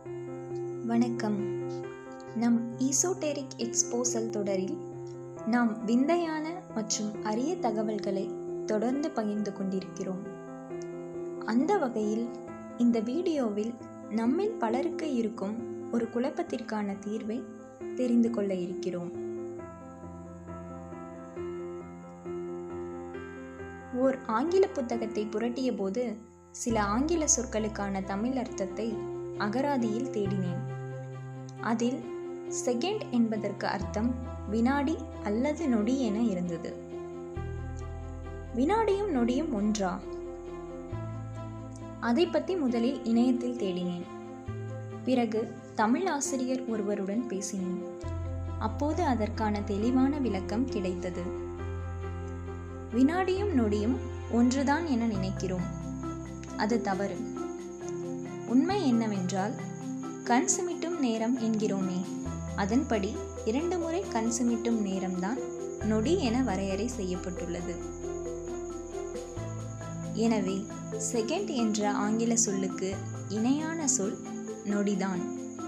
வணக்கம் நம் ஈசோடெரிக் எக்ஸ்போசல் தொடரில் நாம் விந்தையான மற்றும் அரிய தகவல்களை தொடர்ந்து பகிர்ந்து கொண்டிருக்கிறோம் அந்த வகையில் இந்த வீடியோவில் நம்மில் பலருக்கு இருக்கும் ஒரு குழப்பத்திற்கான தீர்வை தெரிந்து கொள்ள இருக்கிறோம் ஓர் ஆங்கில புத்தகத்தை புரட்டிய போது சில ஆங்கில சொற்களுக்கான தமிழ் அர்த்தத்தை அகராதியில் தேடினேன் அதில் செகண்ட் என்பதற்கு அர்த்தம் வினாடி அல்லது நொடி என இருந்தது வினாடியும் நொடியும் ஒன்றா அதை பற்றி முதலில் இணையத்தில் தேடினேன் பிறகு தமிழ் ஆசிரியர் ஒருவருடன் பேசினேன் அப்போது அதற்கான தெளிவான விளக்கம் கிடைத்தது வினாடியும் நொடியும் ஒன்றுதான் என நினைக்கிறோம் அது தவறு உண்மை என்னவென்றால் கண் சிமிட்டும் நேரம் என்கிறோமே அதன்படி இரண்டு முறை கண் சிமிட்டும் நேரம்தான் நொடி என வரையறை செய்யப்பட்டுள்ளது எனவே செகண்ட் என்ற ஆங்கில சொல்லுக்கு இணையான சொல் நொடிதான்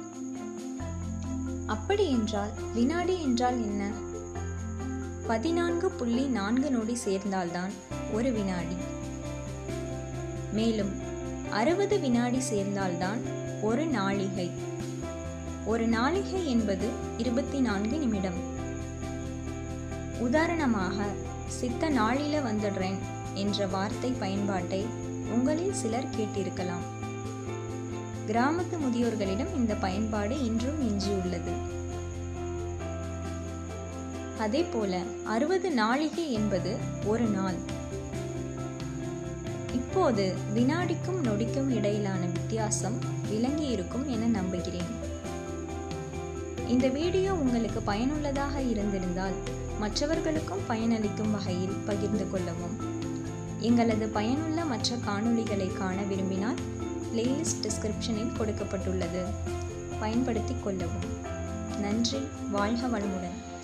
அப்படி என்றால் வினாடி என்றால் என்ன பதினான்கு புள்ளி நான்கு நொடி சேர்ந்தால்தான் ஒரு வினாடி மேலும் அறுபது வினாடி சேர்ந்தால்தான் ஒரு நாளிகை ஒரு நாளிகை என்பது இருபத்தி நான்கு நிமிடம் உதாரணமாக சித்த நாளில வந்துடுறேன் என்ற வார்த்தை பயன்பாட்டை உங்களில் சிலர் கேட்டிருக்கலாம் கிராமத்து முதியோர்களிடம் இந்த பயன்பாடு இன்றும் எஞ்சியுள்ளது அதே போல அறுபது நாளிகை என்பது ஒரு நாள் இப்போது வினாடிக்கும் நொடிக்கும் இடையிலான வித்தியாசம் விளங்கி இருக்கும் என நம்புகிறேன் இந்த வீடியோ உங்களுக்கு பயனுள்ளதாக இருந்திருந்தால் மற்றவர்களுக்கும் பயனளிக்கும் வகையில் பகிர்ந்து கொள்ளவும் எங்களது பயனுள்ள மற்ற காணொளிகளை காண விரும்பினால் பிளேலிஸ்ட் டிஸ்கிரிப்ஷனில் கொடுக்கப்பட்டுள்ளது பயன்படுத்திக் கொள்ளவும் நன்றி வாழ்க வளமுடன்